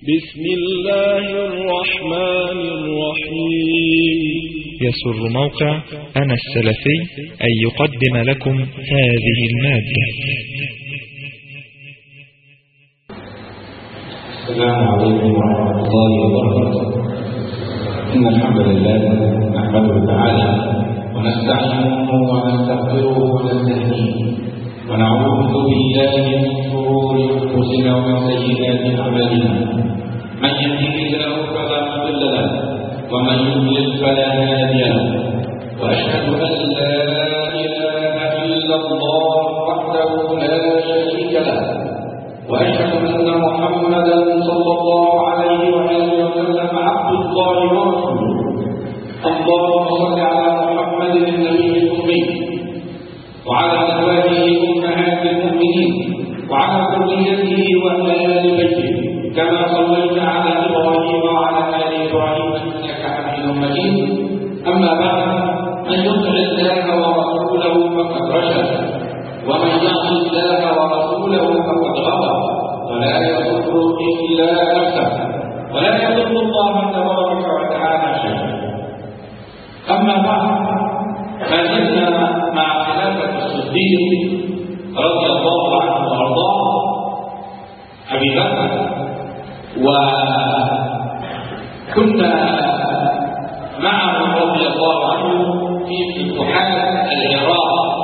بسم الله الرحمن الرحيم يسر موقع أنا السلفي أن يقدم لكم هذه المادة السلام عليكم ورحمة الله وبركاته إن الحمد لله نحمده تعالى ونستعينه ونستغفره ونستهديه ونعوذ بالله من شرور أنفسنا ومن سيئات أعمالنا من يهده الله فلا مضل له ومن يضلل فلا هادي له وأشهد أن لا إله إلا الله وحده لا شريك له واشهد ان محمدا صلى الله عليه واله وسلم عبد الله ورسوله اللهم صل على محمد النبي الامي وعلى ازواجه امهات المؤمنين وعلى ذريته واهل بيته كما صليت على ابراهيم وعلى ال ابراهيم انك حميد مجيد اما بعد من يطع الله ورسوله فقد رشد ومن يعص الله ورسوله فقد غضب ولا يضر الا نفسه ولا يضر الله تبارك وتعالى شيئا اما بعد ما زلنا مع خلافه الصديق رضي الله عنه وارضاه ابي بكر وكنا معه رضي الله عنه في فتوحات العراق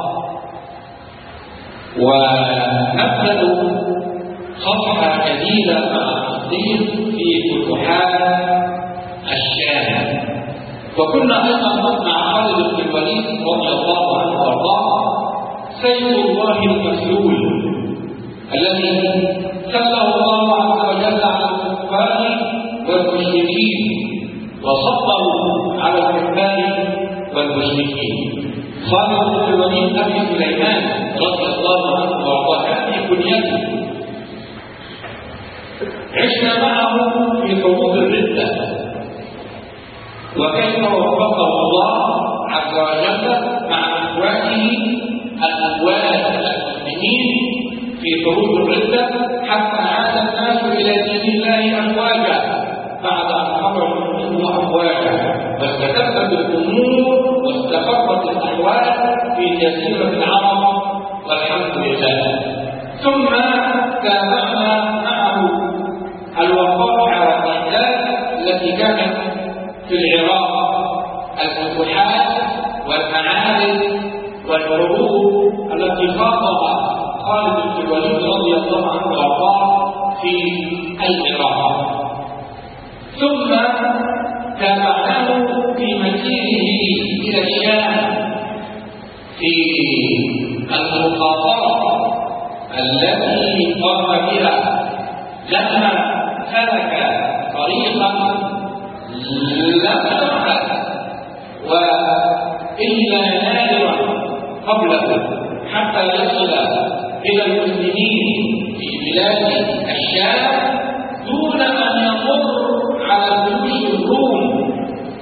ونبدأ صفحة جديدة مع التصديق في فتوحات الشام وكنا أيضا مع خالد بن الوليد رضي الله عنه وارضاه سيف الله المسلول الذي سله الله عز وجل على الكفار والمشركين وصبروا على الكفار والمشركين خالد بن الوليد ابي سليمان رضي الله عنه وارضاه هذه كنيته عشنا معه في حروب الرده وكيف وفقه الله عز وجل مع اخوانه الاموال المسلمين في حروب الرده حتى عاد الناس الى دين الله افواجا بعد ان خرجوا منه افواجا واستتبت الامور واستقرت الاحوال في جزيره العرب والحمد لله ثم تابعنا معه الوقائع والاحداث التي كانت في العراق الفتوحات والمعارك والحروب التي خاضها خالد بن الوليد رضي الله عنه وارضاه في العراق ثم تابعناه في مسيره الى الشام في المخاطره التي قام بها لما سلك طريقا لم تبحث والا نادرا قبله حتى يصل الى المسلمين في بلاد الشام دون ان يمر على جيوش الروم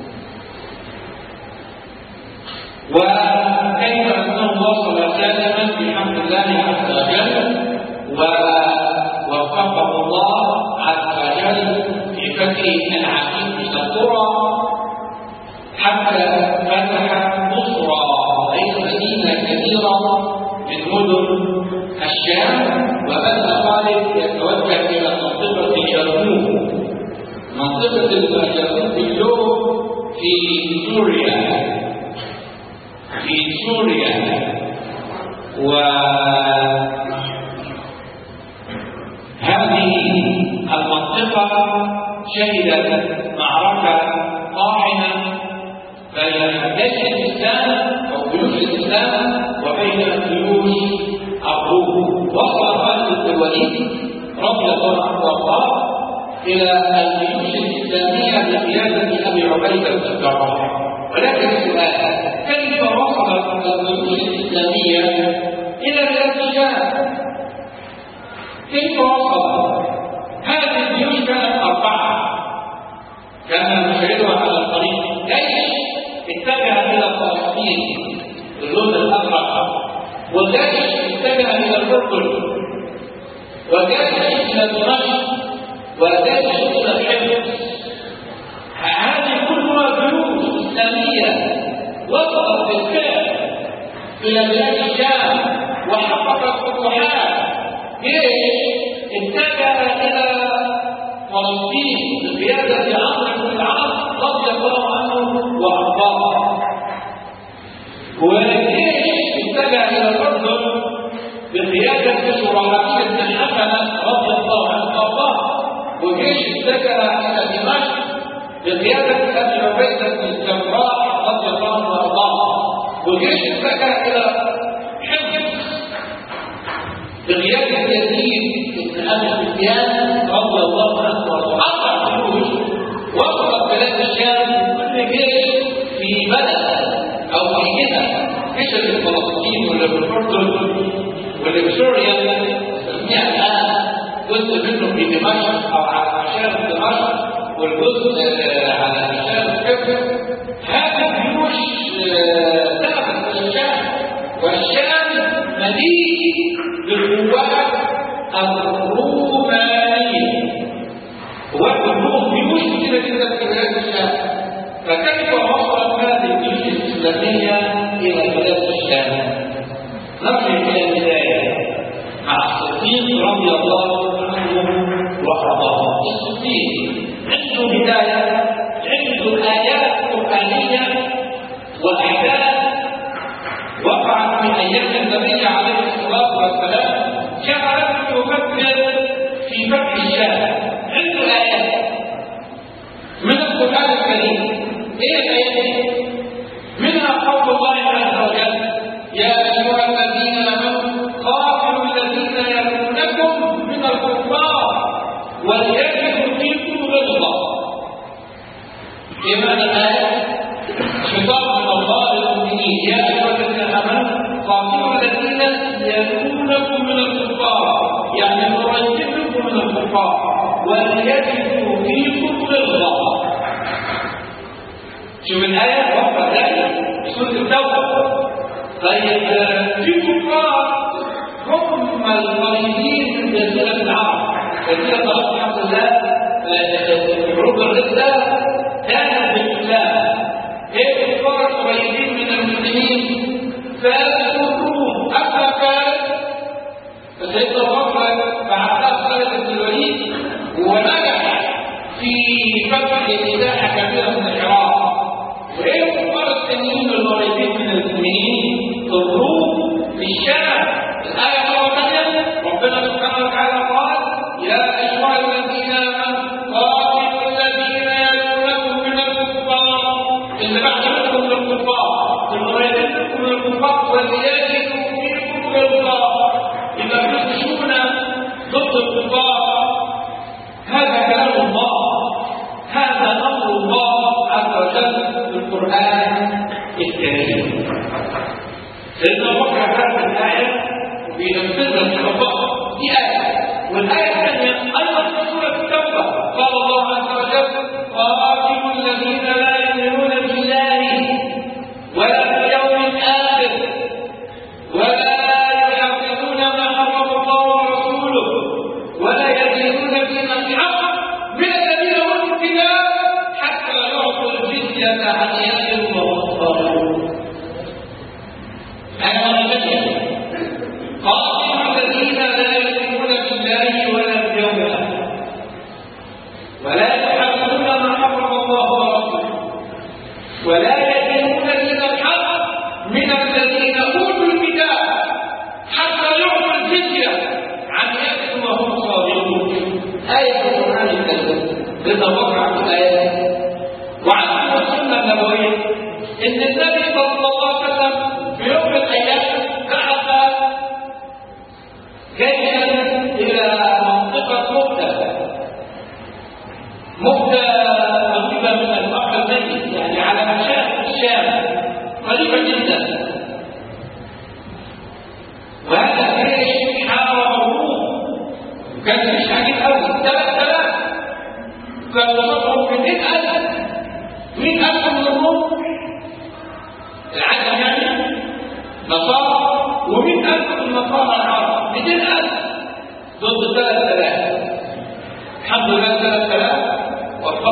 وكيف انه وصل سالما بحمد الله عز وجل ووفقه الله عز وجل في فتح العديد من القرى حتى فتح بصرى اي مدينه كبيره من مدن الشام وبدا خالد يتوجه الى منطقه اليرموك منطقة اليرموك اليوم في سوريا في سوريا و هذه المنطقة شهدت معركة طاحنة بين جيش الإسلام أو جيوش الإسلام وبين جيوش الروم وصل خالد بن الوليد رضي الله عنه وارضاه الى الجيوش الاسلاميه بقياده ابي عبيده بن الجراح ولكن السؤال كيف وصلت الجيوش الاسلاميه الى بلاد الشام كيف وصلت هذه الجيوش كانت اربعه كان نشاهدها على الطريق جيش اتجه الى فلسطين باللون الازرق وجيش اتجه الى الاردن وجيش الى دمشق وجيش إلى الحفظ هذه كلها جيوش إسلامية وصلت بالفعل إلى بلاد الشام وحققت فتوحات جيش اتجه إلى فلسطين بقيادة عمرو بن العاص رضي الله عنه وأرضاه والجيش اتجه إلى الأردن بقيادة شرحبيل بن حسن رضي الله عنه وأرضاه وجيش اتجه إلى دمشق بقيادة أبي عبيدة بن الجراح رضي الله عنه وأرضاه وجيش اتجه إلى حفظ بقيادة يزيد بن أبي سفيان رضي الله عنه وأرضاه أربع جيوش وصلت بلاد الشام كل جيش في بلد أو في جهة جيش في فلسطين ولا في الأردن ولا في سوريا نسميها الآن جزء منه في دمشق أو على مشارف دمشق والجزء على مشارف كفر هذه الجيوش ذهبت إلى الشام والشام مليء بالقوات الرومانية وعندهم جيوش كثيرة جدا في بلاد الشام فكيف وصلت هذه الجيوش الإسلامية إلى بلاد الشام؟ نرجع إلى البداية مع الصديق رضي الله عنه وأرضاه الصديق عنده بداية عنده آيات قرآنية وأحداث وقعت في أيام النبي عليه الصلاة والسلام جعلت يفكر في فتح الشام عنده آيات من القرآن الكريم إيه الآيات منها قول الله عز وجل يا أيها الذين آمنوا قاتلوا الذين يلونكم من الكفار وليجدوا فيكم غلظة إيه معنى الآية؟ خطاب من الله للمؤمنين يا أيها الذين آمنوا قاتلوا الذين يلونكم من الكفار يعني قريبكم من الكفار وليجدوا فيكم غلظة شوف الآية وقفة ذلك سورة التوبة طيب في كفار هم القريبين من جزيرة العرب جزيرة العرب الحمد لله حروب الردة كانت بالإسلام هي كفار قريبين من المسلمين فالروم أما فارس فسيدنا بكر بعثها خالد بن الوليد ونجح في فتح مساحة كبيرة من العراق وإيه الكفار التانيين القريبين من المؤمنين الروم في الشام الآية مرة ثانية ربنا سبحانه وتعالى قال يا أيها الذين آمنوا قاتلوا الذين يلونكم من الكفار اللي بعد منكم من الكفار القريبين منكم من الكفار وليجدوا فيكم غلظة إذا تخشون ضد الكفار هذا كلام الله هذا أمر الله عز وجل في القرآن الكريم سيدنا بكر هذه الآية وبينفذها الخطأ دي آية والآية الثانية أيضا في سورة التوبة قال الله عز وجل قاتلوا الذين لا يؤمنون بالله ولا باليوم الآخر ولا يعتدون ما حرم الله ورسوله ولا يدينون دين الحق من الذين اوتوا الكتاب حتى يعطوا الجزية عن يد وهم صاغرون أنا مرة قاتلوا الذين لا يؤمنون بالله ولا باليوم الآخر ولا يحرمون ما حرم الله ورسوله ولا يدينون دين الحق من الذين اوتوا الكتاب حتى يعطوا الجزيه عن يد وهم صاغرون آية في القرآن الكريم لتوقع في الآيات وعن السنة النبوية إن النبي صلى الله عليه وسلم في يوم من الأيام بعث جيشا إلى منطقة مؤتة مؤتة قريبة من البحر الميت يعني على مشارق الشام قريبة جدا وهذا الجيش حارب الروم وكان جيش عجيب قوي ثلاث ثلاث كان وصفهم 200000 100000 من الروم العجم يعني نصارى و100000 من النصارى العرب 200000 ضد 3000 الحمد لله 3000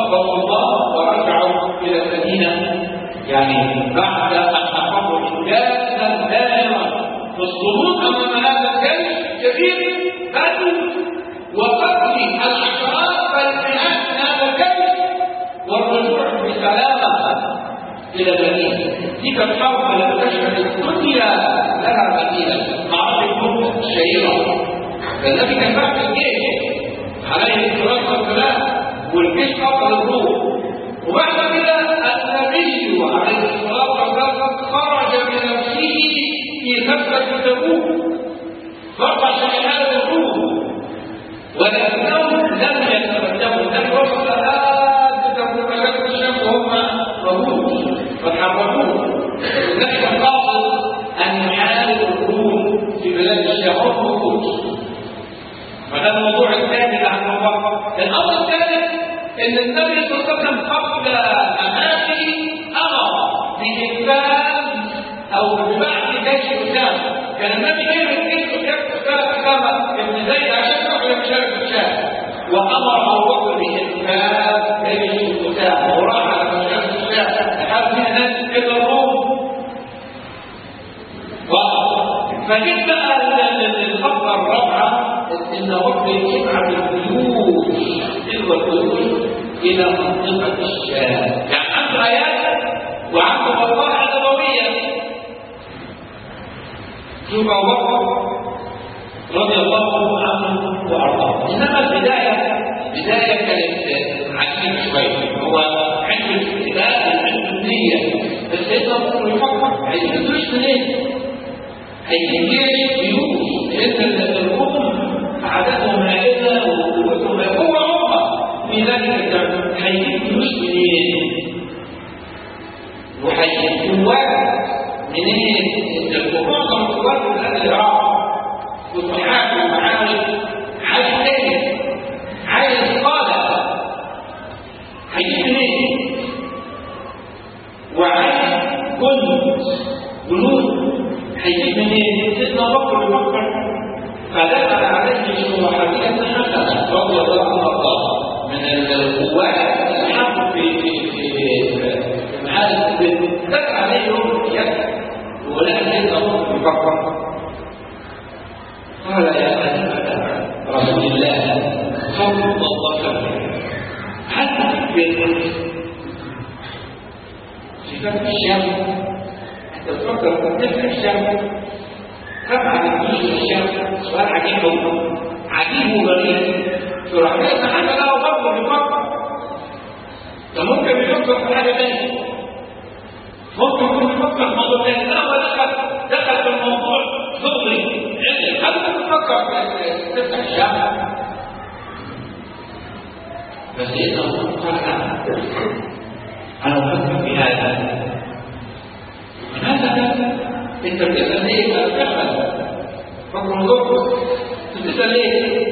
قول الله ورجعوا الى المدينه يعني بعد ان اقروا انجازا دائما في الصمود امام هذا الجيش الكبير بل وقتل العشرات بل مئات من هذا الجيش والرجوع بسلامه الى المدينه دي كانت حرب لم تشهد الدنيا لها مثيلا معركه مؤتة الشهيره فالنبي كان بعد الجيش عليه الصلاه والسلام والجيش قتل الروم وبعد كده النبي عليه الصلاه والسلام خرج بنفسه في غزوه تبوك فرش شهاده الروم ولكنهم لم يتقدموا النبي وصل لآد تكون مكان الشمس وهم رهود فتحركوه نحن قاصد ان يحارب الروم في بلاد الشام والرهود فده الموضوع الثاني اللي هنوضحه الامر الثالث ان النبي صلى الله عليه وسلم قبل مماته امر بانفاذ او ببعث جيش اسامه كان النبي كلمه جيش اسامه ابن زيد عشان يروح لمشاركه الشام وامر ابو بكر بانفاذ جيش اسامه وراح على مشاركه الشام لحد من الناس الى الروم فجيت بقى الخطه الرابعه ان ربي يبعث الجيوش تلك الجيوش الى منطقه الشام يعني عنده ايات وعنده مصالح نبويه شوف ابو بكر رضي الله عنه وارضاه انما البدايه بدايه كانت عجيبه شويه هو عنده الاستقبال عنده النيه بس سيدنا ابو بكر يفكر هيجيب الجيوش منين؟ هيجيب جيش جيوش لان الروم عددهم هائله وقوتهم هو عمر في ذلك الزمن هيجيب فلوس منين؟ وهيجيب قوات منين؟ القوات والقوات بلاد العراق فتوحات ومعارك عايز تاني عايز قادة هيجيب منين؟ وعايز جند جنود هيجيب منين؟ سيدنا بكر يفكر فدخل عليه شرحبية حسنة رضي الله عنه وارضاه من القوات الحق في في في معارك دخل عليه يوم القيامة ولكن سيدنا بكر يفكر قال يا خليفة رسول الله صلى الله عليه وسلم هل تكفر في فتح الشام انت تفكر تفتح الشام رفع الجيش الشام سؤال عجيب هو عجيب وغريب فراح جاي حاجه له برضه بيفكر ده ممكن يفكر في حاجه ثانيه ممكن يكون بيفكر في موضوع ثاني لا هو دخل دخل في الموضوع ضغطي هل تفكر في تفتح الشام بس اذا قال انا افكر في هذا ماذا انت بتسال ليه انا بتسال فكر دكتور بتسال ليه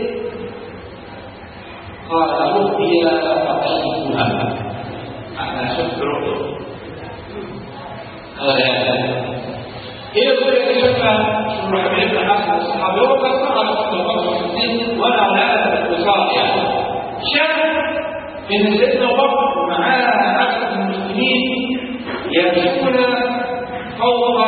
قال رؤيا رايتها انا شفت رؤيا قال يا ايه الرؤيا اللي شافها شو حبيبنا حسن الصحابه هو بس على السن ولا على الاتصال يعني شاف ان سيدنا بكر ومعاه عدد المسلمين يمشون فوق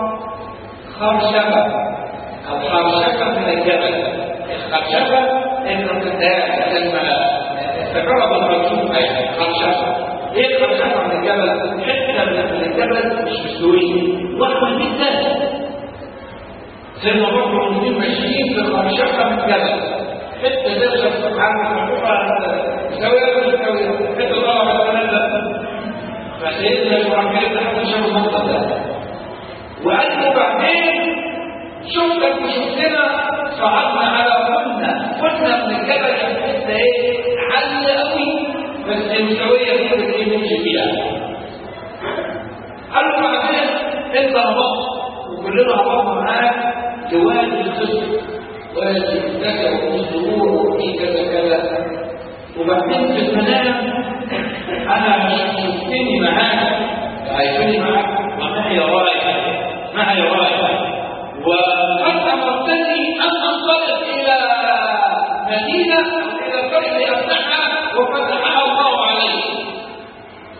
خرشفة أو خرشفة من الجبل الخرشفة إنه تتابع لما تقرب الرسول أي خرشفة إيه الخرشفة من الجبل؟ حتة من الجبل مش مستوية ضخمة جدا سيدنا بكر والمسلمين ماشيين في خرشفة من الجبل حتة داخلة سبحان الله مستوية ولا مستوية؟ حتة ضربة ثلاثة فسيدنا شرحبيل حتى شاف المنطقة ده وقال له بعدين شفتك وشفتنا صعدنا على قلنا قلنا من الجبل حتى ايه عالية قوي بس مستوية كده اللي نمشي فيها قال له بعدين انت هبطت وكلنا هبطنا معاك لوادي الخصم وادي كذا وفي سرور وفي كذا كذا وبعدين في المنام انا شفتني معاك عايشني معاك ومعي رايه معي رايه وقد امرتني ان انطلق الى مدينه او الى قريه افتحها وفتحها الله علي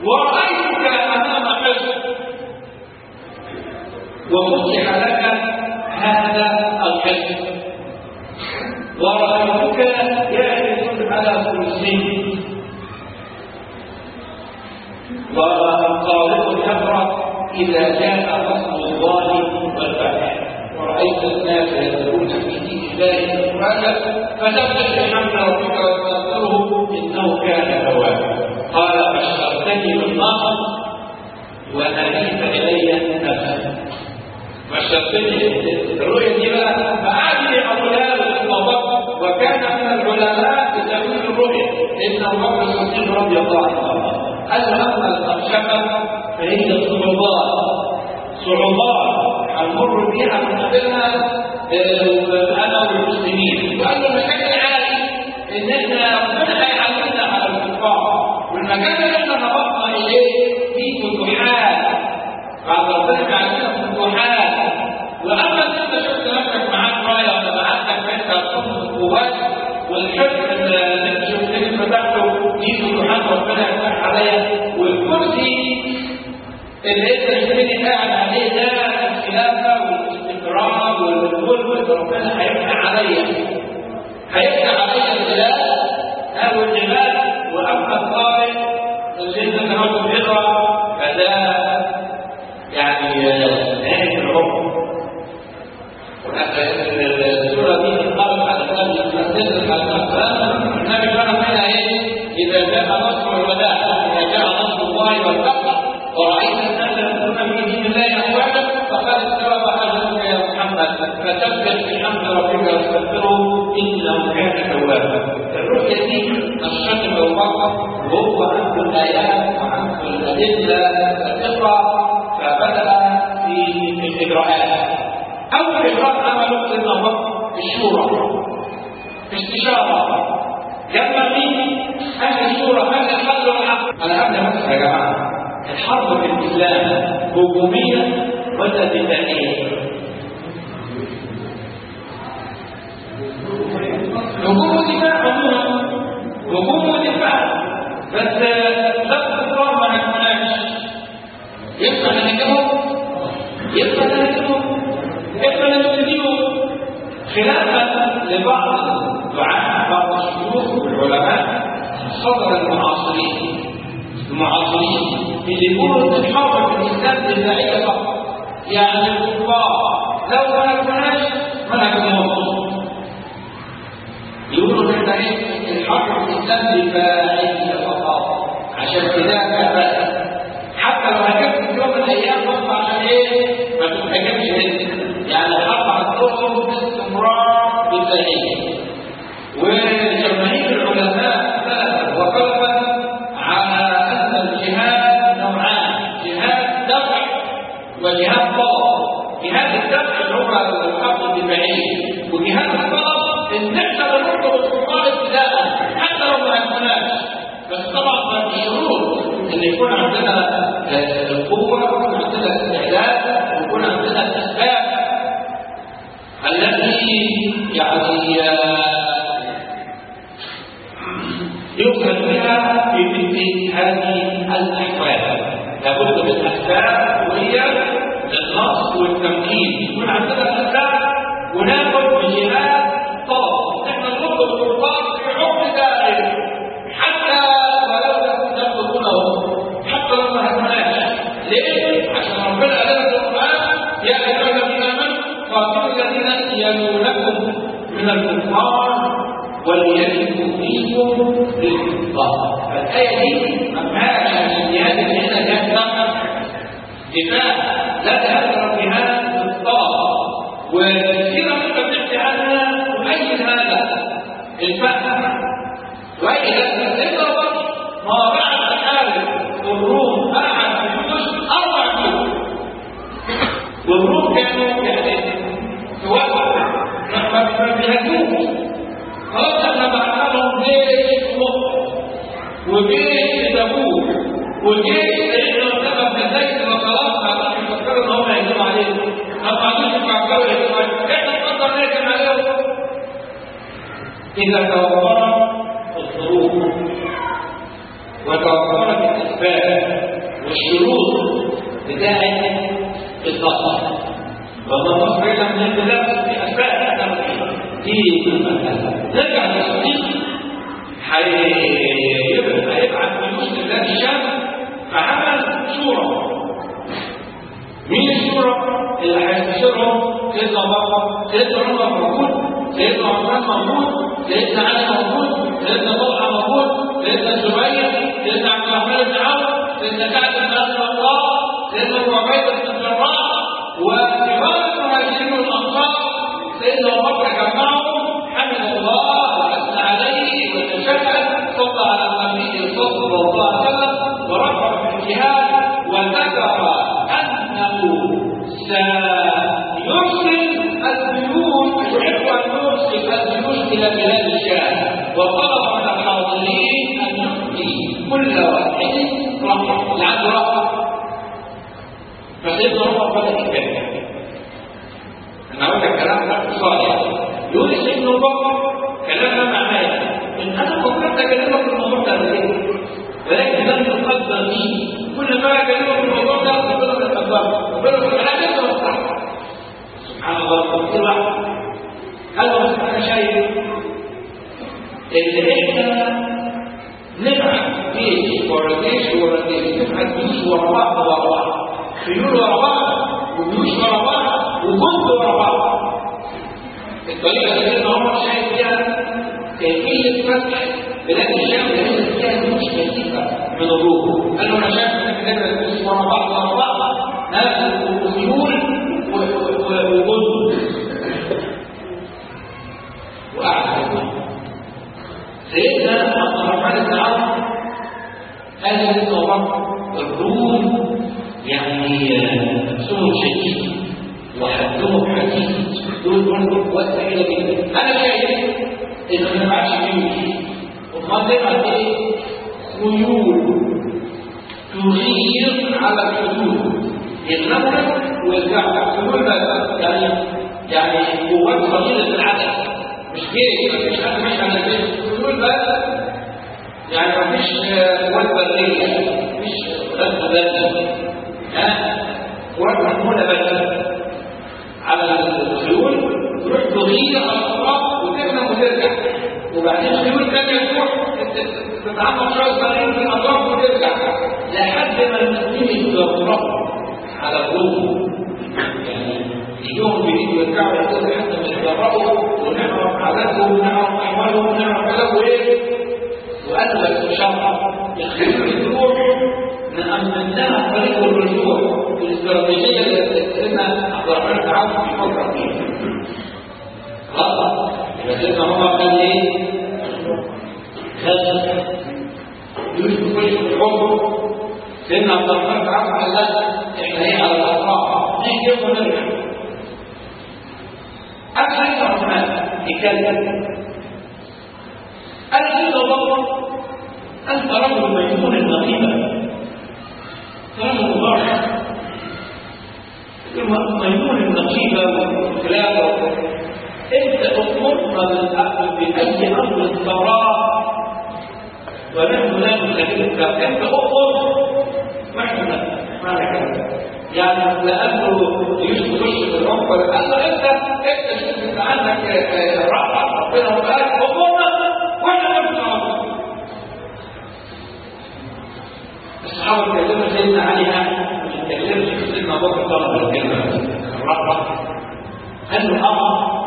ورأيتك أمام حزب وفتح لك هذا الحزب ورأيتك جالس على كرسي وطالب يقرأ إذا جاء نصر الله والفتح ورأيت الناس يدخلون في دين الله أفواجا فسبح بحمد ربك واستغفره إنه كان توابا قال بشرتني بالنصر وناديت إلي نفسك بشرتني الرؤيا دي بقى فأعلي أولاد الصدق وكان من العلماء في تأويل الرؤيا إن أبو بكر الصديق رضي الله عنه قال أما الخشبة فهي صعوبات صعوبات هنمر بيها ونقابلها انا والمسلمين وقال له المكان العالي ان احنا ربنا هيعلمنا على الكفار والمكان اللي احنا نبطنا اليه فيه فتوحات بعد ربنا بيعلمنا فتوحات واما انت شفت نفسك معاك رايه ولا معاك انت تقوم بالقوات والحفظ اللي انت شفتني فتحته دي فتوحات ربنا يفتح عليا والكرسي اللي انت شفتني قاعد عليه ده الخلافه والاستقرار والملك ربنا هيفتح عليا هيفتح عليا البلاد او الجبال واما الطارق اللي انت كمان بتقرا فده يعني نهايه العمر السوره دي انقلب على النبي تنزل على النبي كان منها ايه؟ اذا جاء نصر الوداع اذا جاء نصر الله والفتح ورأيت الناس يدخلون في دين الله أفواجا فقد استوى حاجتك يا محمد فسبح بحمد ربك واستغفره إنه كان توابا. الرؤيا دي نشرت أبو بكر وهو عنده الآيات وعنده الأدلة الفطرة فبدأ في الإجراءات. أول إجراء عمله سيدنا أبو بكر الشورى استشارة ينبغي أهل الشورى أن يحلوا الحق أنا أبدأ بس يا جماعة الحرب في الإسلام هجومية ولا دفاعية؟ هجوم ودفاع عموما هجوم ودفاع بس لفظ الكفار ما عرفناش يبقى نهاجمهم يبقى نهاجمهم يبقى نبتديهم خلافا لبعض الدعاة بعض الشيوخ والعلماء صدر المعاصرين المعاصرين اللي يقولوا ان الحرب في الاسلام دفاعيه فقط يعني الكفار لو ما نجمناش ما نجمناش يقولوا ان احنا ايه الحرب في الاسلام دفاعيه فقط عشان تدافع بس حتى لو هاجمت في يوم من الايام برضه عشان ايه ما تتهاجمش انت يعني الحرب هتدخل باستمرار دفاعيه وجماهير العلماء سلفا وخلفا على ان الجهاد نوعان جهاد دفع وجهاد طلب جهاد الدفع اللي هو الحرب الدفاعيه وجهاد الطلب ان احنا بنرفض الكفار ابتداء حتى لو ما هزمناش بس طبعا بشروط ان يكون عندنا القوه ويكون عندنا الاستعداد ويكون عندنا الاسباب التي يعني يؤخذ بها في مثل هذه الاحوال لابد من اسباب وهي النص والتمكين يكون عندنا الاسباب وناخذ بجهاد طلب نحن نطلب الكفار في حكم دائم حتى ولو لم ناخذونه حتى لو ما هزمناش ليه؟ عشان ربنا قال لنا في القران يا ايها الذين امنوا قاتلوا الذين يلونكم من الكفار وليجدوا فيكم رزقا فالآية دي مفهاش عن الجهاد اللي هنا جهاد دفاع لا تهدر جهاد الطلب وكثيرا من بنحكي عنها تؤيد هذا الفهم وأي هذا الفكرة ما بعد تحارب الروم قعد في حدود أربع شهور والروم كانوا يعني في وقت ما بيهاجموش خلاص احنا بعنا لهم جيش مصر وجيش تبوك وجيش احنا قدامنا في الزيت وخلاص عشان يفكروا ان هم يهجموا علينا هم عايزين يفكروا يهجموا علينا احنا نقدر نهجم عليهم اذا توفرت الظروف وتوفرت الاسباب والشروط بتاعت الضغط وما مصر لم يبدأ في أسباب دي نرجع للصديق هيبعت فلوس لبلاد الشام فعمل شورى مين الشورى اللي هيستشيرهم سيدنا بابا سيدنا عمر موجود سيدنا عثمان موجود سيدنا علي موجود سيدنا طلحه موجود سيدنا الزبير سيدنا عبد الرحمن بن عوف سيدنا سعد بن ابي وقاص سيدنا ابو عبيده بن الجراح وكبار المهاجرين والانصار سيدنا ابو بكر جمعهم حمد الله واثنى عليه وتشهد صلى على النبي صلى الله عليه وسلم ورفع في الجهاد وذكر انه سيرسل الجيوش يحب ان يرسل الجيوش الى بلاد الشام وطلب من الحاضرين ان يعطي كل واحد رقم لعنده رقم فسيدنا عمر بدا يتكلم انا قلت الكلام ده صالح يقول سيدنا ابو بكر كلام معايا ان انا فكرت اكلمك في الموضوع ده قبل كده ولكن لم تقدر لي كل ما اكلمك في الموضوع ده ربنا يتقبل ربنا يقول انا لسه مصلحه سبحان الله قلت له هل هو انا شايف ان احنا نبعت جيش ورا جيش ورا جيش نبعت جيوش ورا بعض ورا بعض خيول ورا بعض وجيوش ورا بعض وجند ورا بعض الطريقه اللي سيدنا عمر شايف فيها كيفيه فتح بلاد الشام لان فيها جيوش كثيفه من الروم قال له انا شايف انك تقدر تجيوش ورا بعض ورا بعض ناس وخيول وجند وقعد سيدنا عبد الرحمن بن عوف قال سيدنا عمر الروم يعني نفسهم شديد وحدهم حديد دول برضه وقت كده جدا انا شايف ان ما ينفعش جيوش امال نبعت ايه؟ خيول تغير على الحدود يغلبنا ويرجعنا خيول بس يعني يعني قوات قليله العدد مش جيش ما فيش حد ماشي على الجيش خيول بس يعني ما فيش قوات بريه مفيش قوات مدنيه ها قوات محموله بس على الخيول تروح تغير على الاطراف وتفهم وترجع وبعدين خيول ثانيه تروح تتعمق شويه صغيرين في الاطراف وترجع لحد ما المسلمين يتجربوا على الروم يعني يجوهم جديد ويرجعوا يقولوا حتى ما يتجربوا ونعرف عاداتهم ونعرف احوالهم ونعرف كلامه ايه وقالوا بس شرع الخيول تروح نأمن لها طريق الرجوع والاستراتيجية اللي سيدنا عبد الرحمن بن عوف بيفكر فيها. خلاص يبقى سيدنا عمر قال ايه؟ خد يوسف يخش في الحكم سيدنا عبد الرحمن بن عوف قال لا احنا ايه على الاطراف نهجم ونرجع. قال سيدنا عثمان يتكلم قال سيدنا الله أنت رجل ميمون النقيبة رجل مبارك ميمون النقيبة والخلافة أنت أمرنا بالأمر بأي أمر تراه ونحن لا نخالفك أنت أمر ونحن ما نكلم يعني لأنه يوسف يخش في العمر قال له أنت أنت شوف أنت عندك رحمة ربنا وبارك أمرنا وإحنا نفس الصحابه اتكلموا سيدنا علي ما تتكلمش سيدنا ابو بكر طلب الكلمه الرحمه قال له اه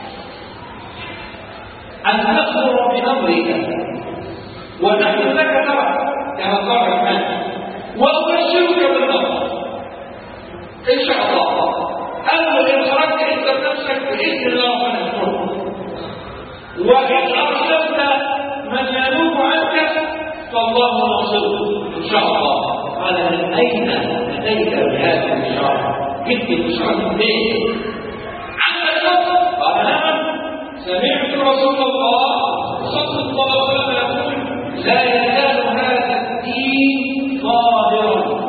ان تخبر بامرك ونحن لك تبع كما قال الرحمن وابشرك بالنصر ان شاء الله قال له ان خرجت انت بنفسك باذن الله ربنا يذكرك وان ارسلت من ينوب عنك فالله ناصره ان شاء الله قال من اين اتيت بهذه البشاره؟ جبت البشاره منين؟ عندك نصر؟ قال نعم سمعت رسول الله صلى الله عليه وسلم يقول لا يزال هذا الدين ظاهرا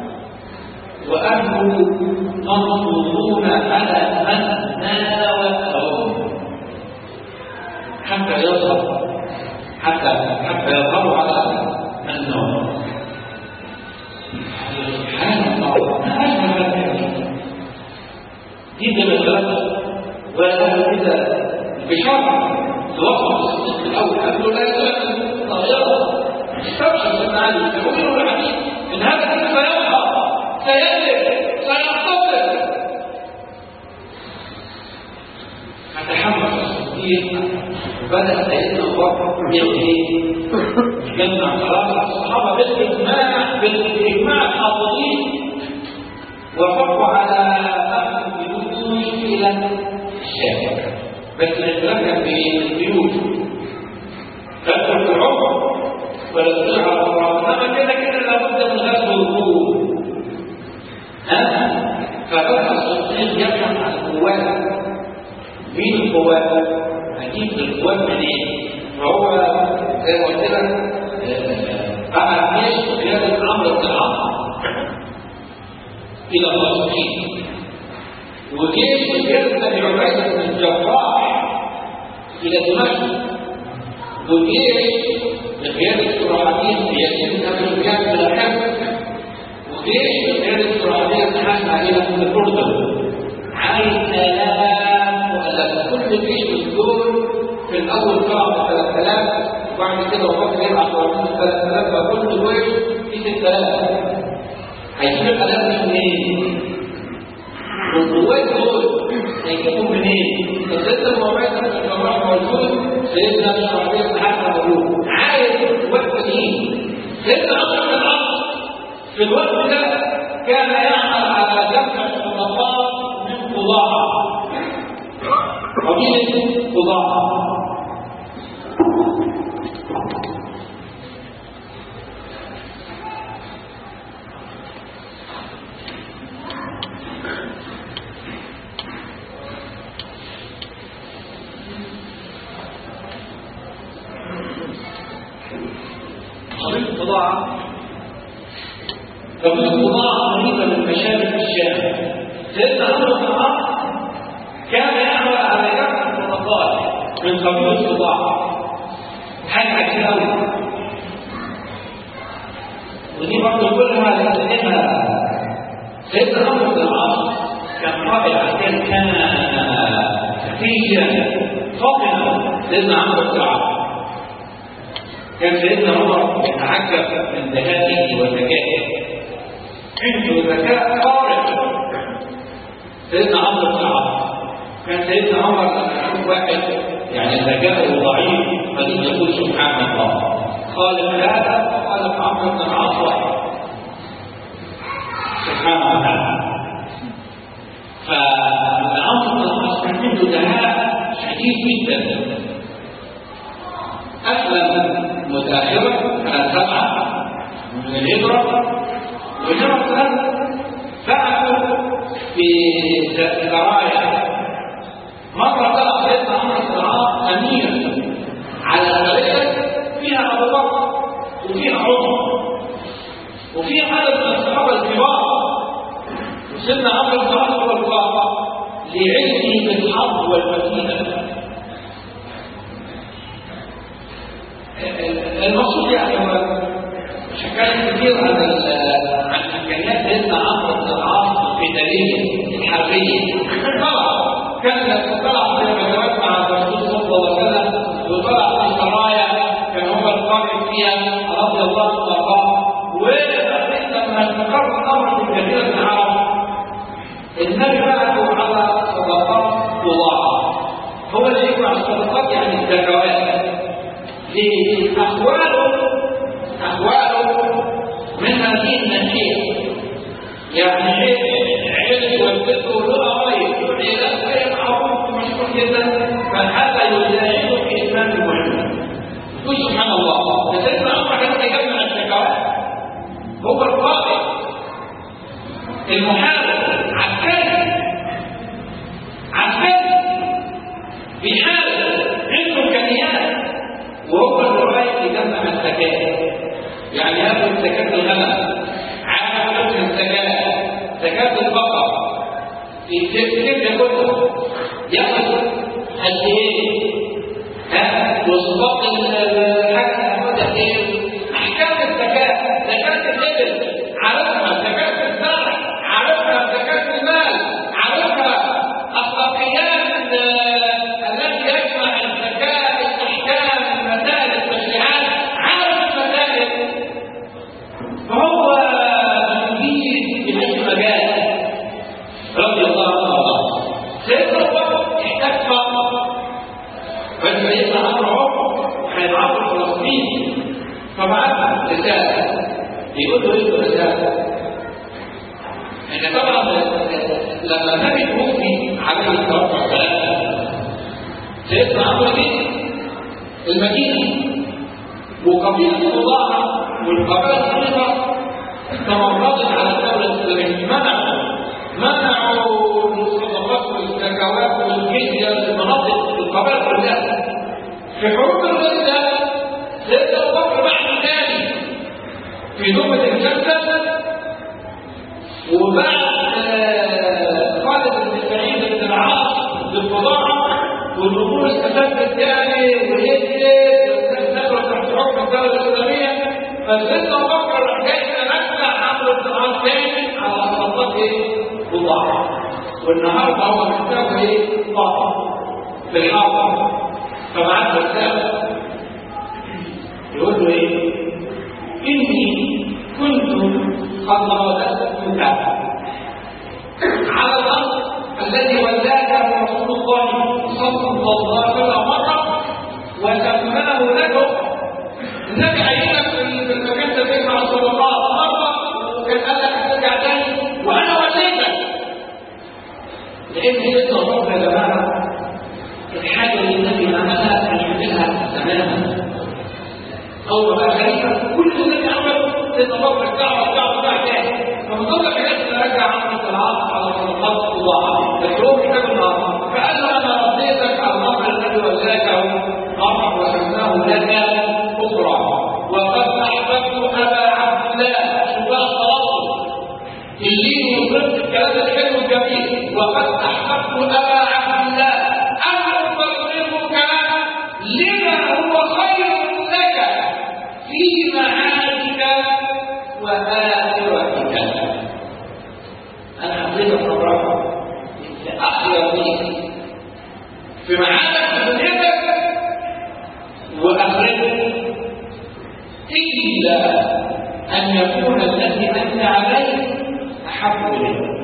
واهله منصورون على من ناولهم حتى يظهر حتى حتى يظهروا على من نوم شر توقف الصديق الاول قال له لا تؤمن طائره استبشر سيدنا علي يقول له الحديث ان هذا الدين سيظهر سيغلب سينتصر فتحمس الصديق بدأ سيدنا أبو بكر يغني جمع خلاص الصحابة بالإجماع بالإجماع الحاضرين وافقوا على أخذ الجيوش إلى الشام بس الاختلاف في الجيوش تدخل في العمر ولا تدخل على الأمراض إنما كده كده لابد من غزو الروم ها فبدأ الصديق يبحث عن القوات مين القوات؟ هجيب القوات منين؟ فهو زي ما قلت لك بعد جيش قيادة عمرو بن العاص إلى فلسطين وجيش قيادة أبي عبيدة بن الجراح إلى دمشق وجيش بقيادة سراحين ياسين بن أبي سفيان بن الحب وجيش بقيادة سراحين بن حسن إلى الأردن عايز آلاف مؤلفة كل جيش من دول في الأول طلع 3000 وبعد كده وقت يبقى قوانين 3000 فكل جيش في 6000 هيجيب الآلاف دي منين؟ والقوات دول هيجيبهم منين؟ سيدنا المعبد بن الجراح موجود سيدنا الشرعية بن حسن موجود عايز القوات مين؟ سيدنا عمرو بن العاص في الوقت ده كان يعمل على جمع الصدقات من قضاعة قبيلة قضاعة قبيلة قضاعة قبيلة قضاعة قريبة من مشارق الشام سيدنا عمرو بن العاص كان يعمل على جمع الصدقات من قبيلة قضاعة حاجة عجيبة أوي ودي برضه كلها لأنها سيدنا عمرو بن العاص كان قائد عسكري كان خفيا فاطمة سيدنا عمرو بن العاص كان سيدنا عمر يتعجب من ذكائه وذكائه عنده ذكاء خارق سيدنا عمرو بن العاص كان سيدنا عمر لما يشوف واحد يعني ذكاؤه ضعيف قد يقول سبحان الله خالق هذا وخالق عمرو بن العاص واحد سبحانه وتعالى فعمرو بن العاص كان عنده ذكاء شديد جدا أسلم متأخرا سنة سبعة من الهجرة وهجرة سنة بعثوا في سرايا مرة طلع سيدنا عمرو بن العاص أمير على قرية فيها أبو بكر وفيها عمر وفيها عدد من الصحابة الكبار وسيدنا عمرو بن العاص هو القائد لعلمه بالحظ والمكينة المقصود يعني هو شكال كثير عن عن امكانيات سيدنا عمرو بن العاص القتاليه الحربيه طبعا كان طلع في غزوات مع الرسول صلى الله عليه وسلم وطلع في سرايا كان هو القائد فيها رضي الله عنه وبعدين لما استقر الامر في جزيره العرب النبي بعثوا على صدقات مضاعفه هو اللي يجمع الصدقات يعني الزكوات لأحواله أحواله من هذه النشية يعني عيل والدته له قريب عيلات غير معروف مشهور جدا فهذا يساعده في إتمام المهمة يقول سبحان الله سيدنا عمر كان يجمع الزكوات هو القائد المحارب عسكري عسكري بيحارب عنده امكانيات وهو اللي رايح يجمع الزكاة يعني ياخد زكاة الغنم عارف ياخد الزكاة زكاة البقر كيف ياخدها؟ ياخد قد ايه؟ ها وصفات الحاجة ياخدها ايه؟ أحكام الزكاة زكاة الإبل عارفها زكاة الزرع عارفها زكاة المال عارفها أخلاقيات التي يجمع بعت رسالة يقول له ايه الرسالة؟ احنا طبعا لما النبي توفي عليه الصلاة والسلام سيدنا عمرو جه المدينة وقبيلة خضاعة والقبائل الأخرى تمردت على الدولة الإسلامية منعوا منعوا الصدقات والزكوات والجزية لمناطق القبائل كلها في حروب الردة سيدنا أبو بكر بعد ثاني في نوبة الجنة وبعد خالد بن سعيد بن العاص بالخضاعة والأمور استفادت يعني وهدت واستمرت تحت حكم الدولة الإسلامية فسيدنا أبو بكر راح جاي تنزع عمرو بن العاص تاني على خطط إيه؟ خضاعة والنهارده هو محتاج إيه؟ طاقة في الحرب فبعت رسالة يقول له إيه؟ إني كنت قد رددت على الأرض الذي ولاك رسول الله صلى الله عليه وسلم مرة وسماه لكم النبي عينك في المكان ده فيه مع الصدقات مرة وكان قال لك هترجع تاني وأنا وليتك لأن هي الصدقات يا جماعة الحاجة اللي النبي عملها كان يعملها تماما أول ما خليفة كل النبي عمله تتفرج دعوة دعوة دعوة تاني فمن حاجات ترجع عنك العصر على صدقات الله تكرم كتاب الله فقال له انا رضيتك على الامر الذي ولاك امر وسماه لك اخرى وقد احببت ابا عبد الله شو بقى التواصل اللي وصلت الكلام الحلو الجميل وقد احببت ابا عبد الله ان اقربك لما هو خير لك في معادك واخرتك انا حبيت الرب لاحيا فيك في معادك في دنيتك واخرتك الا ان يكون الذي انت عليه احب اليك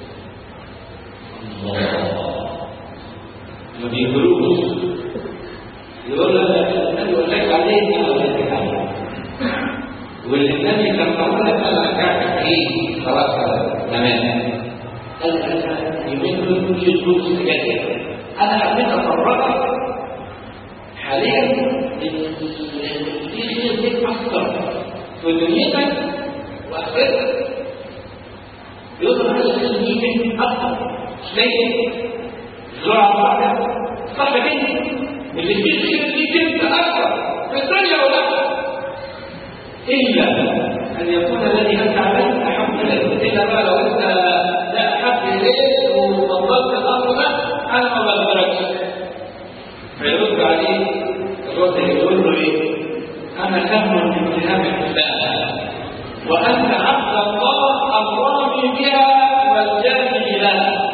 الله ما بيقولوش يقول لك النبي يقول لك عليه انا قلت لك عليه واللي النبي كان قال لك انا رجعتك ايه خلاص تمام قال لك يومين دول مش تقول استجابه انا حبيت افرقك حاليا في خير ليك اكثر في دنيتك واخرتك يقدر على الخير ليك اكثر ليه؟ زرع بعض صح كده اللي فيه خير ليك انت اكثر في الدنيا والاخره إلا أن يكون الذي أنت عليه أحب إليك إلا بقى لو أنت لا أحب إليك وفضلت الأمر ده أنا ما بقدركش فيرد عليه الرد يقول له إيه؟ أنا كم من نعمة الله وأنت عبد الله الراضي بها والجاهل لها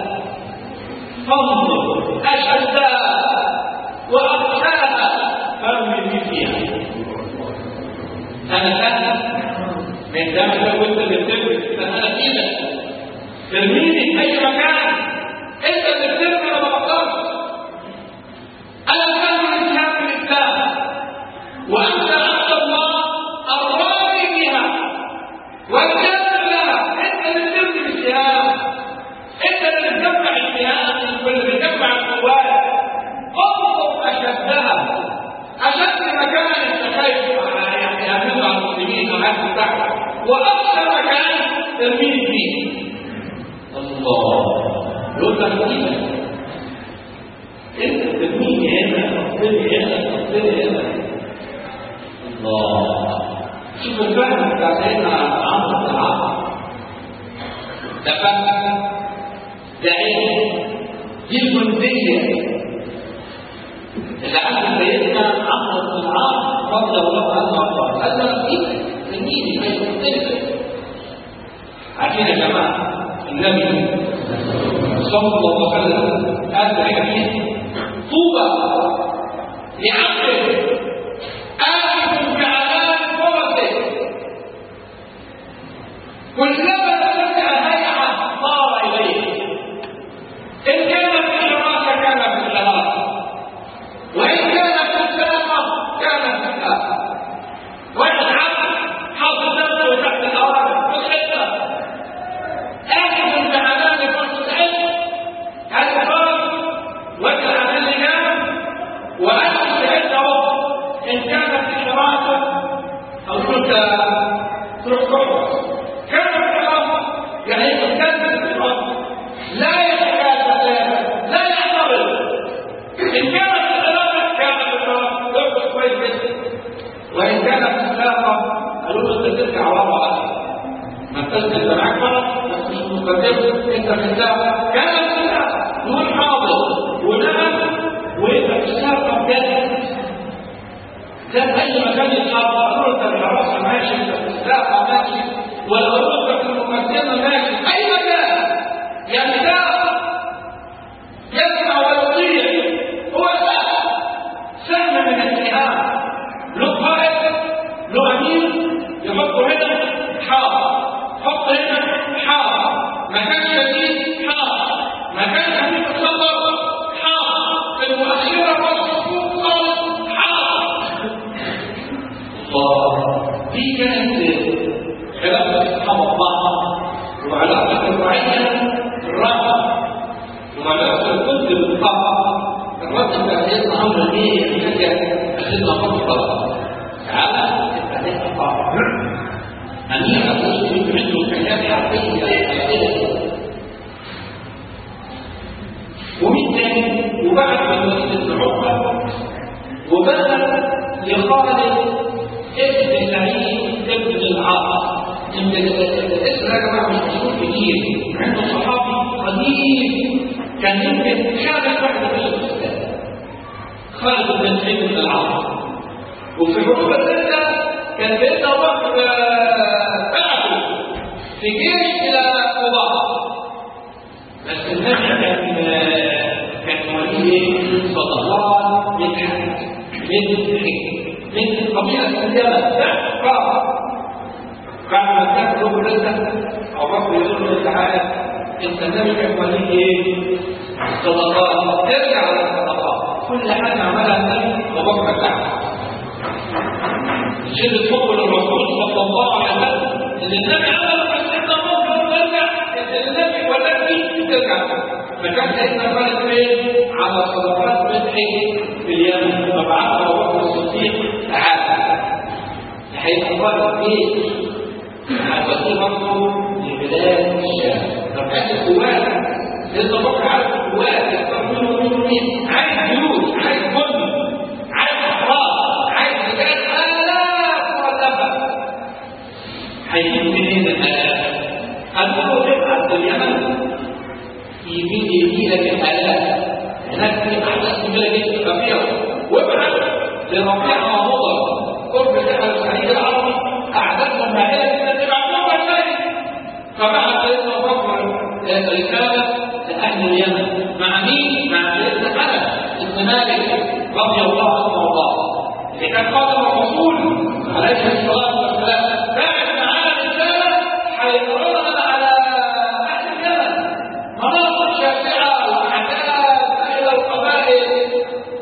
فانظر أشدها وأخشاها فارمي فيها انا فاهم من دمك وانت اللي بتدرس انا كده ترميني في اي مكان انت اللي بتدرس انا ما بقدرش انا فاهم الاسلام الاسلام وانت عبد الله الراضي بها والجاهل لها انت اللي بتبني بالشهاده انت اللي بتجمع الشهاده واللي بتجمع القوات انظر اشدها اشد مكان التخيل يعني يعملوا على المسلمين وعلى الدعوه واكثر مكان ترميم فيه الله يقول لك كده انت ترميني هنا تحطني هنا تحطني هنا الله شوف الفهم بتاع سيدنا عمرو بن العاص ده فهم ده علم دي الجنديه اللي عند سيدنا عمرو بن العاص رضي الله عنه وارضاه قال له ايه تلميذي ما يختلف عارفين يا جماعه النبي صلى الله عليه وسلم قال في الحديث طوبى لعبد آخذ بعذاب فرسه كلما سمع هيعه صار اليه ان كان في الحراسه كان في الحراسه وإن كان في الساقة كان في الساقة وإن عبد كده ترجع ورا ما تسجل معاك مرة بس مش مقدم انت خدتها كانت كده نقول حاضر ونعم ويبقى تشتغل بجد كان اي مكان يتحرك اقول انت الحراسه ماشي انت في الساقه ماشي ولا اقول انت في المقدمه ماشي اي مكان يعني ده يسمع ويطيع هو سهل سهل من الاتهام له قائد له امين يحطه هنا حاضر حط هنا حاضر مكان شديد حاضر مكان خفيف الخطر حاضر في المؤخره والصفوف خالص حاضر الله دي كانت خلاف الصحابه بعض وعلاقه الرعيه بالرحمه وعلاقه القدس بالطاعه الرجل بقى سيدنا عمرو ايه حاجه سيدنا مصطفى تعالى تبقى الطاعه أمير المسلمين عنده كلام حقيقي ومن تاني وبعد ما وليد بن عقبة وبدأ لخالد ابن سعيد ابن العاص اسم يا جماعة مش مشهور كتير عنده صحابي قديم كان يمكن خالد واحد في الإسلام خالد بن سعيد بن العاص وفي عقبة الثالثة كان بيننا وقت بعده في جيش الى قضاء بس النبي كان كان وليه صدقات من حج من حج من قبيله الجبل قال بعد ما كان له رزق او رب يقول له تعالى انت النبي كان وليه ايه؟ صدقات ترجع للصدقات كل حاجه عملها النبي وبكر تعالى شدة حب للرسول صلى الله عليه وسلم ان النبي عمل بس انت ممكن ترجع ان النبي ولدني ترجع فكان سيدنا خالد فين؟ على صدقات فتحي في اليمن فبعث ابو بكر الصديق تعالى لحيث خالد فين؟ هتوديه برضه لبلاد الشام طب كانت القوات سيدنا بكر عارف القوات يختار منهم منهم مين؟ عايز جيوش عايز بن عايز احرار عايز رجال هيجيب منين الآلاف؟ هتقولوا تبعت اليمن يجيب يجي لك الآلاف هناك في أحداث كبيرة جدا كبيرة وابعت لرفيع مضر قرب ساحل الخليج العربي أعدادهم مائلة جدا تبعتهم ذلك فبعت سيدنا بكر رسالة لأهل اليمن مع مين؟ مع سيدنا أنس بن مالك رضي الله عنه وارضاه اللي كان خادم الرسول عليه الصلاة والسلام بعد معانا رسالة هيقررها على أهل اليمن مناطق شاسعة وأعداد إلى القبائل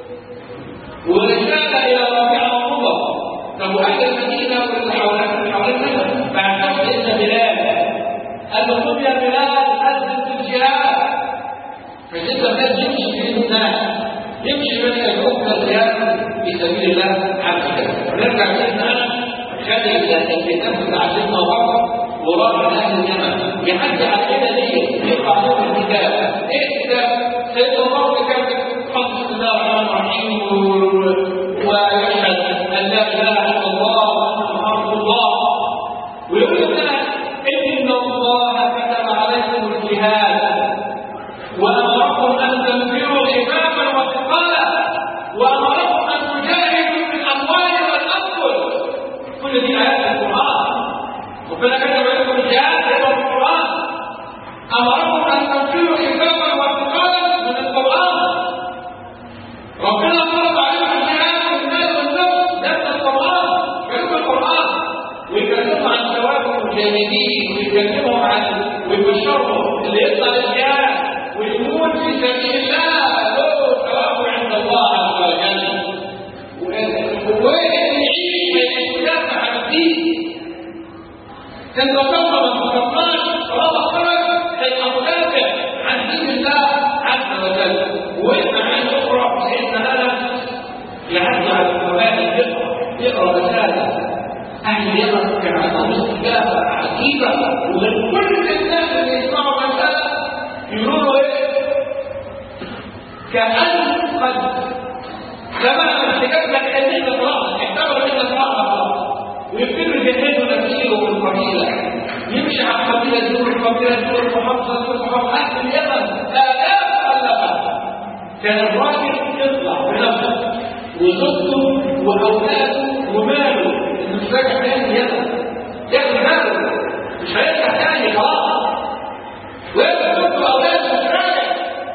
ورسالة إلى ربيع الرضا طب وأهل المدينة واللي حوالين حوالين اليمن بعد سيدنا بلال قال له قم يا بلال أذن في الجهاد فسيدنا بلال يمشي بين الناس يمشي بين الحكم الجهاد في سبيل الله عز وجل ونرجع سيدنا أنس خد الكتاب بتاع سيدنا بكر وراح اهل اليمن يحدي علينا ليه؟ يقرا عليهم الكتاب ايه الكتاب؟ سيدنا بكر كان حط بسم الله الرحمن الرحيم ويشهد ان لا اله الا الله وان محمد الله ويقول لنا ان الله كتب عليكم الجهاد وامركم ان تنفروا خفافا وثقالا وامركم ان تجاهدوا بالاموال والانفس كل دي ايات القران ربنا كتب لكم الجهاد يبقى في القران امركم ان تنفروا خفافا وثقالا من القران ربنا فرض عليكم الجهاد بالمال والنفس ده من القران كلمه القران ويكلموا عن ثواب المجاهدين ويكلمهم عن ويبشرهم اللي يطلع للجهاد ويموت في سبيل الله له ثواب عند الله عز وجل واللي يعيش ويتدافع عن الدين كان تصور ما تفكرناش طالما خرج هيبقى مدافع عن دين الله عز وجل والمعاني الاخرى سيدنا انس يعدي على القبائل يقرا يقرا رساله اهل اليمن كان عندهم استجابه عجيبه ومن كل الناس اللي يسمعوا رساله يقولوا ايه؟ كأن قد سمعنا استجابة لك ان انت تقرأها احتمل ان انت تقرأها ويبتدوا يجهزوا نفسهم القبيله يمشي على القبيله دي والقبيله دي والمحافظه دي والمحافظه اهل اليمن الاف خلفها كان الراجل يطلع بنفسه وزوجته واولاده وماله انه مش راجع تاني اليمن ياخد ماله مش هيرجع تاني خلاص ويبقى زوجته واولاده مش راجع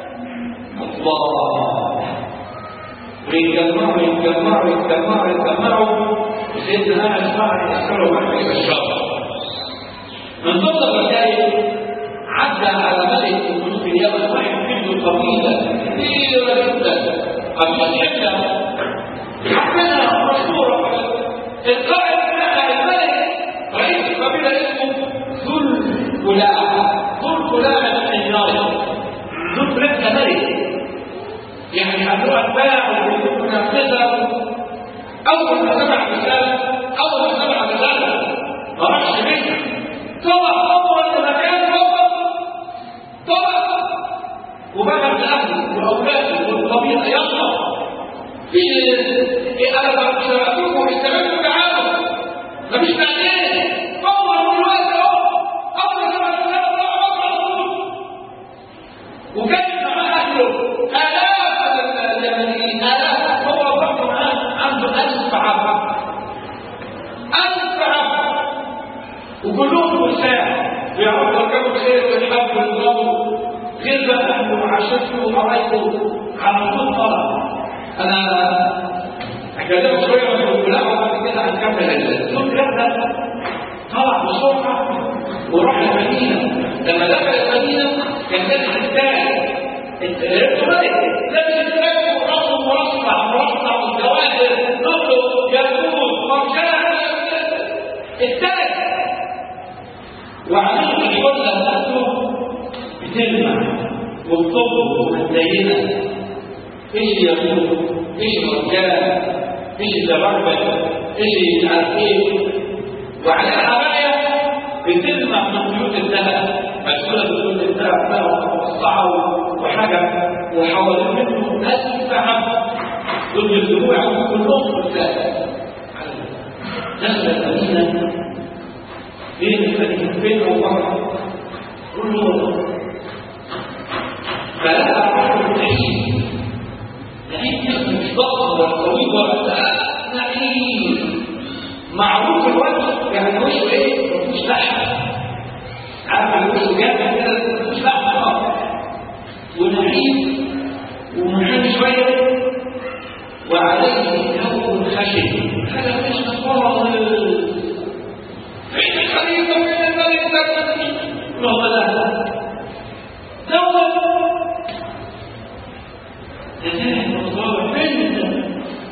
الله ويتجمعوا يتجمعوا يتجمعوا يتجمعوا وسيدنا انس بعد يسكروا محمد الشر من ضمن الرسائل عدى على ملك من ملوك اليمن واحد منه قبيله كبيره جدا قبيله حكمه حكمها مشهوره القائد بتاعها الملك رئيس القبيله اسمه ذو الكلاع ذو الكلاع الحجاري ذو الكلاع ده ملك يعني عنده أتباع ومنفذة أول ما سمع الرسالة أول ما سمع الرسالة ما راحش منها طلع أول مكان فوق طلع وبعد أهله وأولاده والقبيلة يلا في إيه أنا بشرفكم استمروا تعالوا مفيش بعدين أول من الوقت أهو أول ما الرسالة طلع على طول وكان مع أهله آلاف اليمنيين آلاف هو برضه معاه عنده ألف عبد ألف عبد وكلهم وساع بيعرفوا يركبوا الخير ويحبوا ويضربوا غير بقى أهله وعشته وقرايبه على طول طلع أنا هكلمك شوية عن الكلام وبعد كده هنكمل الكلام ده طلع بسرعة وراح المدينة لما دخل المدينة كان لازم الثاني انت ملك لازم الثاني وراسه مرصع مرصع والجواهر نطلق ياقوت مرجان الثالث وعليه يقول لك نفسه بتلمع وبتطلب ومتزينة ايش ياقوت ايش مرجان ايش زبربل ايش مش عارف ايه وعلى العباية بتلمع من خيوط الذهب مسؤولة بخيوط الذهب بقى ومقصعة وحاجة وحوالين منه ألف عبد ضد الدموع كلهم رسالة نزل المدينة بين المدينة بين وبره كله فلقى رجل نعيم نعيم مش ضخم ولا طويل ولا لا نعيم معروف الوجه يعني وشه ايه؟ مفيش لحم عارف الوش جامد كده مفيش لحم خالص ونعيم ومنحني شويه وعليه ثوب خشن هذا مش خالص فين الخليفه فين الملك ده والله لا ثوب يزيد الموضوع فين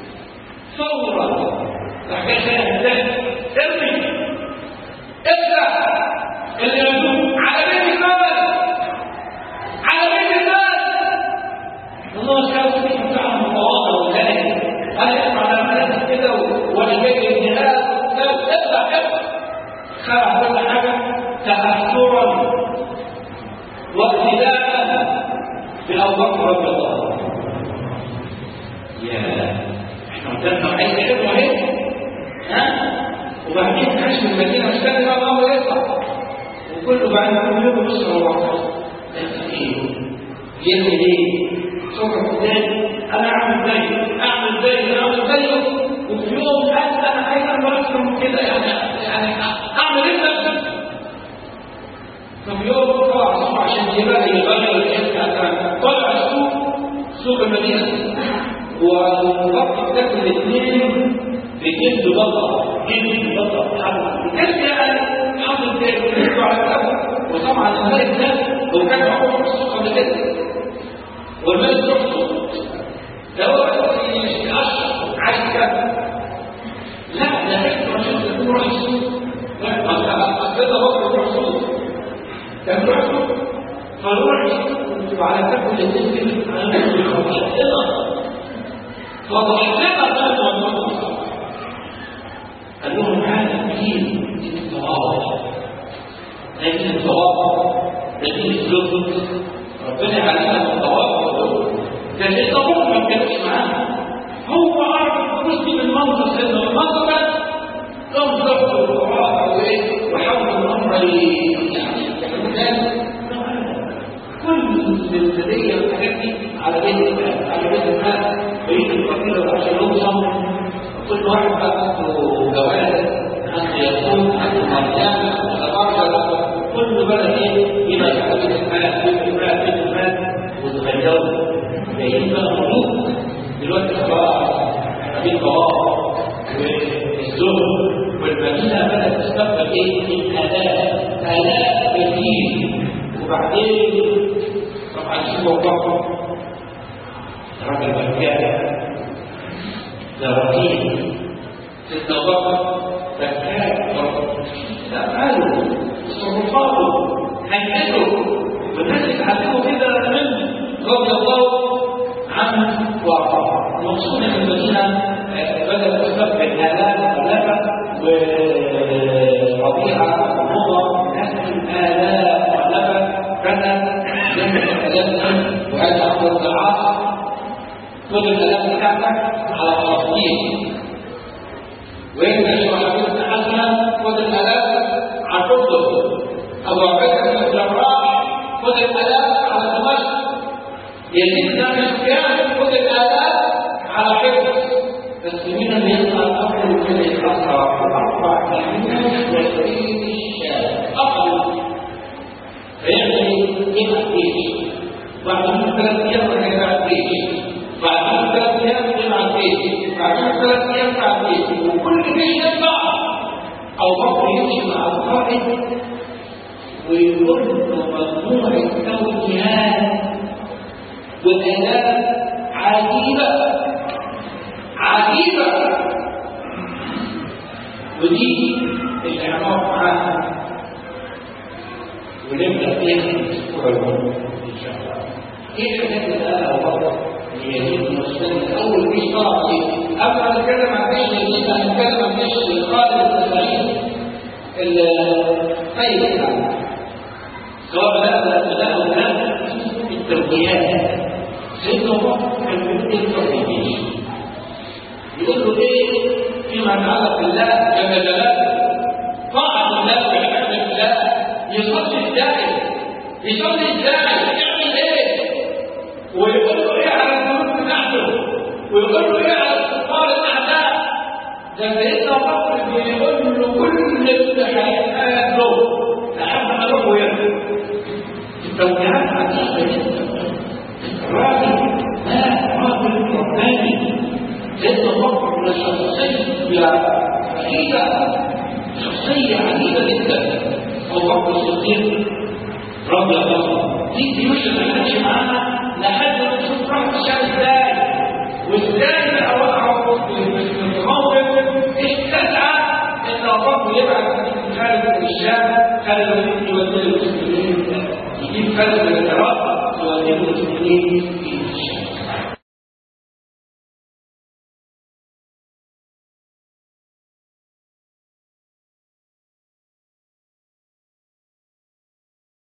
ثوره تحكي ارمي افتح اللي يدوم على بيت المال على بيت المال الله شاف فيه بتاع المتواضع والهادي هل يسمع على مالك كده ولبيت الجهاد لا افتح افتح خلع كل حاجه تاثرا واقتداء بابو بكر رضي الله عنه يا احنا قدامنا عايز حلوه اهي ها وبعدين كشف المدينه اشتغل بقى الله يطلع وكله بعد كل يوم يبص على بعض ايه يعمل ايه سوف ازاي انا اعمل زيه اعمل زيه اعمل زيه وفي يوم قال انا عايز اعمل اكتر من كده يعني يعني اعمل ايه نفسي ففي يوم طلع الصبح عشان يبقى يغير الحته طلع السوق سوق المدينه وفقط تاكل الاثنين بجلد بطه جلد بطه حمل بجلد يعني حمل جلد على الأرض وطبعا الملك ده لو كان هو في السوق قبل كده والملك يحصل ده هو في اشهر عايز كده لا ده حكمه عشان تكون راح السوق لا ما كده بطل يروح السوق كان يروح السوق فروح السوق وعلى تاكل الاثنين كده على الخبيث فضحكنا بقى الموضوع قال لهم هذا دين دين التواضع لكن التواضع ده دين الزهد ربنا يعلمنا التواضع كان التواضع ما كانش معانا هو عارف مسلم المنظر سيدنا المنظر انظر يعني الناس كل السلسلية والحاجات دي على بيت المال على بيت المال بيت الفقير عشان يوصل كل واحد بقى عنده جواز عنده يقوم عنده مرجان عنده غرفة كل بلد ايه يبقى على بيت المال بيت المال بيت المال وتغيروا جايين بقى ملوك دلوقتي خلاص احنا بيت بابا والزهر والمدينة بدأت تستقبل ايه؟ آلاف آلاف كثير وبعدين طبعا شوفوا الضغط راجل بكاء ده رقيب سيدنا ضغط بكاء لا ماله تصرفاته هيئته والناس يتعلموا كده منه رضي الله عنه وارضاه المقصود ان المدينه بدات تستقبل الاف ولفه وربيعه ومضر ناس الاف ولفه كذا جنة الألم وهذا أمر الضعاف خذ الألم بتاعتك على فلسطين وإن شهدت حسنة خذ الألم على القدس أبو بكر بن الجراح خذ الألم على دمشق يزيد بن سفيان خذ الآلاف على حفظ بس مين اللي يطلع الأمر من الأسرى أربع كلمات ويزيد الشام أقل فيعني يبقى الجيش بعدين ثلاث أيام هيبقى الجيش بعدين ثلاث أيام يبقى الجيش بعدين ثلاث أيام يبقى الجيش وكل جيش يطلع أو بكر يمشي مع القائد ويقول له مجموعة توجيهات وآلات عجيبة عجيبة ودي اللي هنقف معاها ونبدا فيها في الاسبوع المقبل ان شاء الله. ايه الحاجات اللي قالها الله ليزيد المسلمين اول مش طلع ايه؟ قبل ما نتكلم عن ايش يزيد هنتكلم عن ايش خالد بن سعيد الطيب بتاعنا. سواء لا لا لا او لا التوجيهات. سيدنا عمر كان بيقول التوحيد يقول له ايه فيما يتعلق بالله جل جلاله طاعه الله وعباده الله يصلي ازاي يصلي ازاي يعمل ايه ويقول له ايه على الذنوب بتاعته ويقول له ايه على استغفار الاعداء ده سيدنا بكر بيقول له كل اللي هيتقال له لحد ما له يرجع التوجيهات عجيبه جدا الراجل ده راجل رباني سيدنا بكر من الشخصيه عجيبه شخصيه عجيبه جدا أبو بكر الصديق رضي الله عنه دي جيوش اللي ماشي معانا لحد ما نشوف راح الشام ازاي وازاي بقى وقعوا في الموقف استدعى ان ابو بكر يبعث خالد بن الشام خالد بن يودي المسلمين يجيب خالد بن العراق يودي المسلمين في الشام